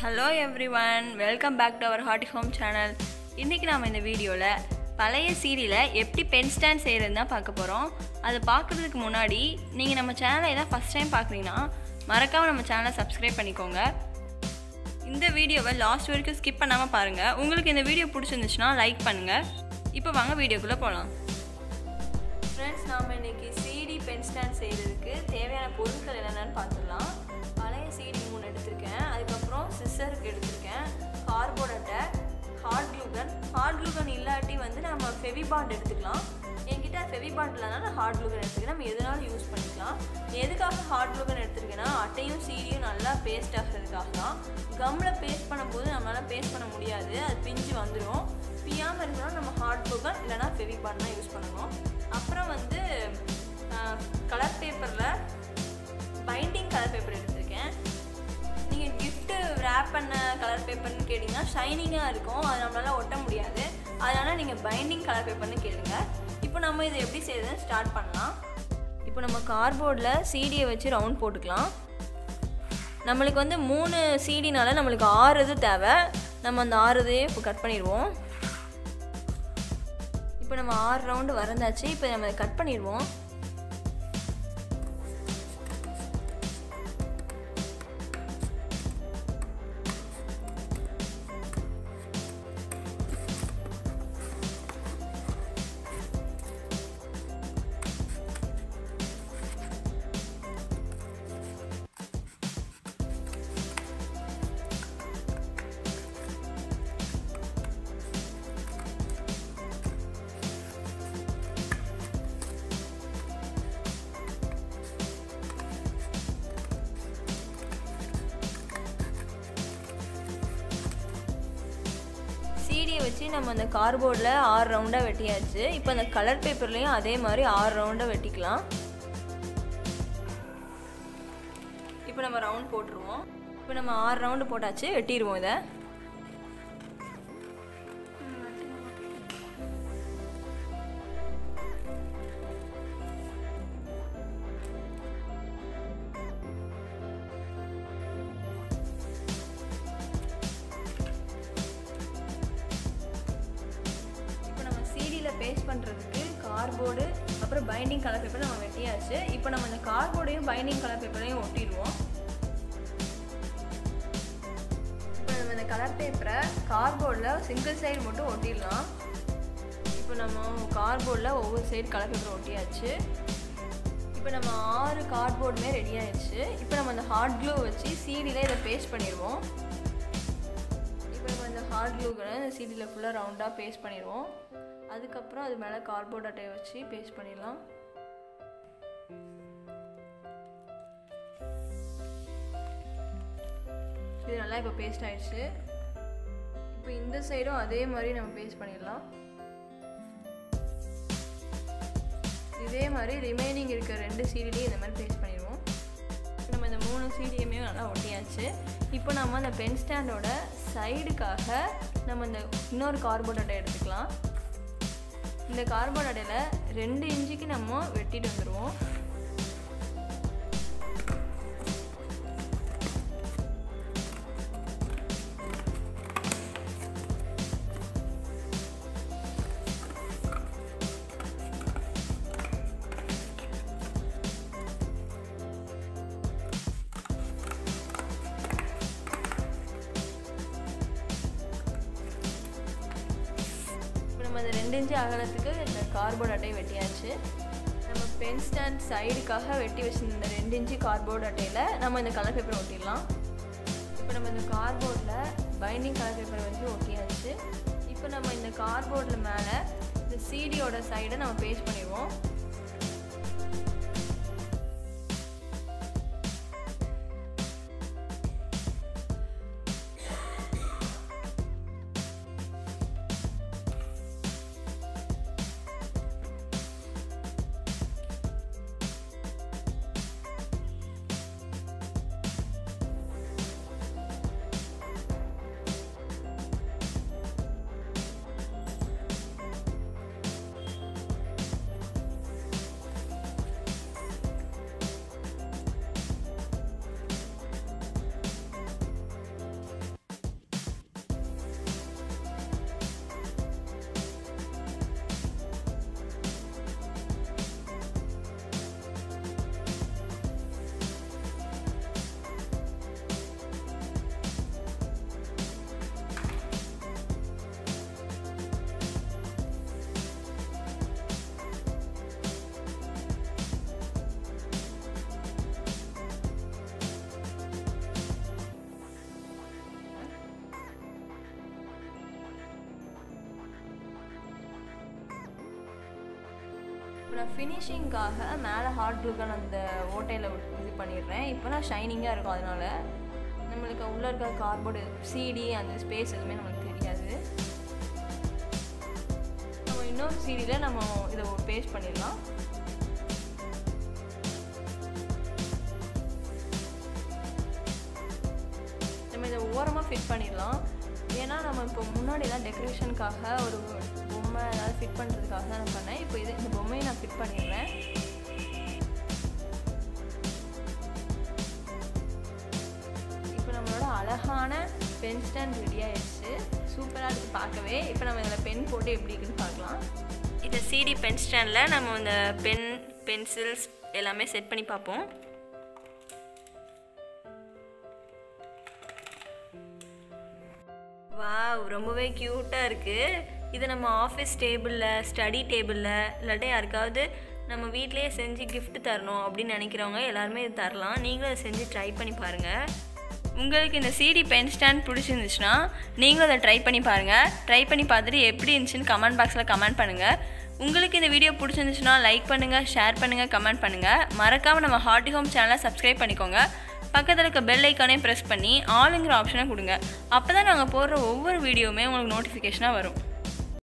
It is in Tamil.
hello everyone welcome back to our hearty home channel இன்றைக்கி நாம் இந்த வீடியோவில் பழைய சீரியலை எப்படி பென் ஸ்டாண்ட் செய்கிறதுன்னு தான் பார்க்க போகிறோம் அதை பார்க்குறதுக்கு முன்னாடி நீங்கள் நம்ம சேனலை தான் ஃபஸ்ட் டைம் பார்க்குறீங்கன்னா மறக்காமல் நம்ம சேனலை சப்ஸ்கிரைப் பண்ணிக்கோங்க இந்த வீடியோவை லாஸ்ட் வரைக்கும் ஸ்கிப் பண்ணாமல் பாருங்கள் உங்களுக்கு இந்த வீடியோ பிடிச்சிருந்துச்சுன்னா லைக் பண்ணுங்கள் இப்போ வாங்க வீடியோக்குள்ளே போகலாம் ஃப்ரெண்ட்ஸ் நாம் இன்னைக்கு சிடி பென் ஸ்டாண்ட் செய்கிறதுக்கு தேவையான பொருட்கள் என்னென்னு பார்த்துடலாம் பழைய சிடி மூணு எடுத்திருக்கேன் அதுக்கப்புறம் சிஸ்ஸருக்கு எடுத்திருக்கேன் கார்போர்ட் அட்டை ஹார்ட் க்ளூகன் ஹார்ட் க்ளூகன் இல்லாட்டி வந்து நம்ம ஃபெவிபாண்ட் எடுத்துக்கலாம் என்கிட்ட ஃபெவிபாண்ட் இல்லைனா நான் ஹார்ட் க்ளூகன் எடுத்துக்கிறேன் நம்ம எதுனாலும் யூஸ் பண்ணிக்கலாம் எதுக்காக ஹார்ட் க்ளூகன் எடுத்திருக்கேன்னா அட்டையும் சீடியும் நல்லா பேஸ்ட் ஆகிறதுக்காக தான் கம்மில் பேஸ்ட் பண்ணும்போது நம்மளால் பேஸ்ட் பண்ண முடியாது அது பிஞ்சு வந்துடும் பியாமல் இருக்கணும் நம்ம ஹார்ட் க்ளூகன் இல்லைனா ஃபெவிபாண்ட் தான் யூஸ் பண்ணணும் அப்புறம் வந்து கலர் பேப்பரில் பைண்டிங் கலர் பேப்பர் எடுத்திருக்கேன் நீங்கள் கிஃப்ட்டு ரேப் பண்ண கலர் பேப்பர்னு கேட்டிங்கன்னா ஷைனிங்காக இருக்கும் அது நம்மளால் ஒட்ட முடியாது அதனால் நீங்கள் பைண்டிங் கலர் பேப்பர்னு கேளுங்க இப்போ நம்ம இதை எப்படி செய்யறதுன்னு ஸ்டார்ட் பண்ணலாம் இப்போ நம்ம கார்போர்டில் சீடியை வச்சு ரவுண்ட் போட்டுக்கலாம் நம்மளுக்கு வந்து மூணு சீடினால நம்மளுக்கு ஆறு இது தேவை நம்ம அந்த ஆறு இதையே இப்போ கட் பண்ணிடுவோம் இப்போ நம்ம ஆறு ரவுண்டு வறந்தாச்சு இப்போ நம்ம அதை கட் பண்ணிடுவோம் சீடியை வச்சு நம்ம அந்த கார்போர்டில் ஆறு ரவுண்டாக வெட்டியாச்சு இப்போ அந்த கலர் பேப்பர்லேயும் அதே மாதிரி ஆறு ரவுண்டாக வெட்டிக்கலாம் இப்போ நம்ம ரவுண்ட் போட்டுருவோம் இப்போ நம்ம ஆறு ரவுண்டு போட்டாச்சு வெட்டிடுவோம் இதை இப்போ நம்ம சீடியில் பேஸ்ட் பண்ணுறதுக்கு கார்போர்டு அப்புறம் பைண்டிங் கலர் பேப்பர் நம்ம வெட்டியாச்சு இப்போ நம்ம இந்த கார்போர்டையும் பைண்டிங் கலர் பேப்பரையும் ஒட்டிடுவோம் இப்போ நம்ம இந்த கலர் பேப்பரை கார்போர்டில் சிங்கிள் சைடு மட்டும் ஒட்டிடலாம் இப்போ நம்ம கார்போர்டில் ஒவ்வொரு சைடு கலர் பேப்பர் ஒட்டியாச்சு இப்போ நம்ம ஆறு கார்ட்போர்டுமே ரெடி ஆயிடுச்சு இப்போ நம்ம அந்த ஹார்ட் க்ளூ வச்சு சீடியில் இதை பேஸ்ட் பண்ணிடுவோம் இப்போ நம்ம இந்த ஹார்ட் க்ளூகளை இந்த சீடியில் ஃபுல்லாக ரவுண்டாக பேஸ்ட் பண்ணிடுவோம் அதுக்கப்புறம் அது மேலே கார்ட்போர்ட் அட்டையை வச்சு பேஸ்ட் பண்ணிடலாம் இது நல்லா இப்போ பேஸ்ட் ஆயிடுச்சு இப்போ இந்த சைடும் அதே மாதிரி நம்ம பேஸ்ட் பண்ணிடலாம் இதே மாதிரி ரிமைனிங் இருக்க ரெண்டு சீடிலையும் இந்த மாதிரி பேஸ்ட் பண்ணிடுவோம் நம்ம இந்த மூணு சீடியுமே நல்லா ஒட்டியாச்சு இப்போ நம்ம அந்த பென் ஸ்டாண்டோட சைடுக்காக நம்ம இந்த இன்னொரு கார்போர்ட் அட்டை எடுத்துக்கலாம் இந்த கார்போர்ட் அட்டையில் ரெண்டு இன்ச்சுக்கு நம்ம வெட்டிட்டு வந்துடுவோம் இப்போ நம்ம இந்த ரெண்டு இன்ச்சு அகலத்துக்கு இந்த கார்போர்ட் அட்டையை வெட்டியாச்சு நம்ம பென் ஸ்டாண்ட் சைடுக்காக வெட்டி வச்சிருந்த ரெண்டு இன்ச்சு கார்போர்ட் அட்டையில் நம்ம இந்த கலர் பேப்பர் ஒட்டிடலாம் இப்போ நம்ம இந்த கார்போர்டில் பைண்டிங் கலர் பேப்பரை வச்சு ஒட்டியாச்சு இப்போ நம்ம இந்த கார்போர்டில் மேலே இந்த சீடியோட சைடை நம்ம பேஸ்ட் பண்ணிடுவோம் இப்போ நான் ஃபினிஷிங்காக மேலே ஹார்ட் க்ளூக்கான அந்த ஓட்டையில் இது பண்ணிடுறேன் இப்போ நான் ஷைனிங்காக இருக்கும் அதனால நம்மளுக்கு உள்ளே இருக்க கார்போர்டு சிடி அந்த ஸ்பேஸ் எதுவுமே நம்மளுக்கு தெரியாது நம்ம இன்னொரு சிடியில் நம்ம இதை பேஸ்ட் பண்ணிடலாம் நம்ம இதை ஓரமாக ஃபிட் பண்ணிடலாம் ஏன்னா நம்ம இப்போ முன்னாடி தான் டெக்கரேஷனுக்காக ஒரு பொம்மை ஏதாவது ஃபிட் பண்ணுறதுக்காக தான் நான் பண்ணேன் இப்போ இது இந்த பொம்மையை நான் ஃபிட் பண்ணிடுறேன் இப்போ நம்மளோட அழகான பென் ஸ்டாண்ட் ரெடி ஆயிடுச்சு சூப்பராக இருக்குது பார்க்கவே இப்போ நம்ம இதில் பென் போட்டு எப்படி இருக்குன்னு பார்க்கலாம் இந்த சிடி பென் ஸ்டாண்டில் நம்ம இந்த பென் பென்சில்ஸ் எல்லாமே செட் பண்ணி பார்ப்போம் வாவ் ரொம்பவே க்யூட்டாக இருக்குது இது நம்ம ஆஃபீஸ் டேபிளில் ஸ்டடி டேபிளில் இல்லாட்டி யாருக்காவது நம்ம வீட்டிலேயே செஞ்சு gift தரணும் அப்படின்னு நினைக்கிறவங்க எல்லாருமே இது தரலாம் நீங்களும் அதை செஞ்சு ட்ரை பண்ணி பாருங்கள் உங்களுக்கு இந்த சிடி பென் ஸ்டாண்ட் பிடிச்சிருந்துச்சுன்னா நீங்களும் அதை ட்ரை பண்ணி பாருங்கள் ட்ரை பண்ணி பார்த்துட்டு எப்படி இருந்துச்சுன்னு கமெண்ட் பாக்ஸில் கமெண்ட் பண்ணுங்கள் உங்களுக்கு இந்த வீடியோ பிடிச்சிருந்துச்சுன்னா லைக் பண்ணுங்கள் ஷேர் பண்ணுங்கள் கமெண்ட் பண்ணுங்கள் மறக்காமல் நம்ம ஹார்ட்டி ஹோம் சேனலை சப்ஸ்கிரைப் பண்ணிக்கோங்க பக்கத்தில் இருக்க பெல் ஐக்கானே ப்ரெஸ் பண்ணி ஆளுங்கிற ஆப்ஷனை கொடுங்க அப்போ தான் நாங்கள் போடுற ஒவ்வொரு வீடியோவுமே உங்களுக்கு நோட்டிஃபிகேஷனாக வரும்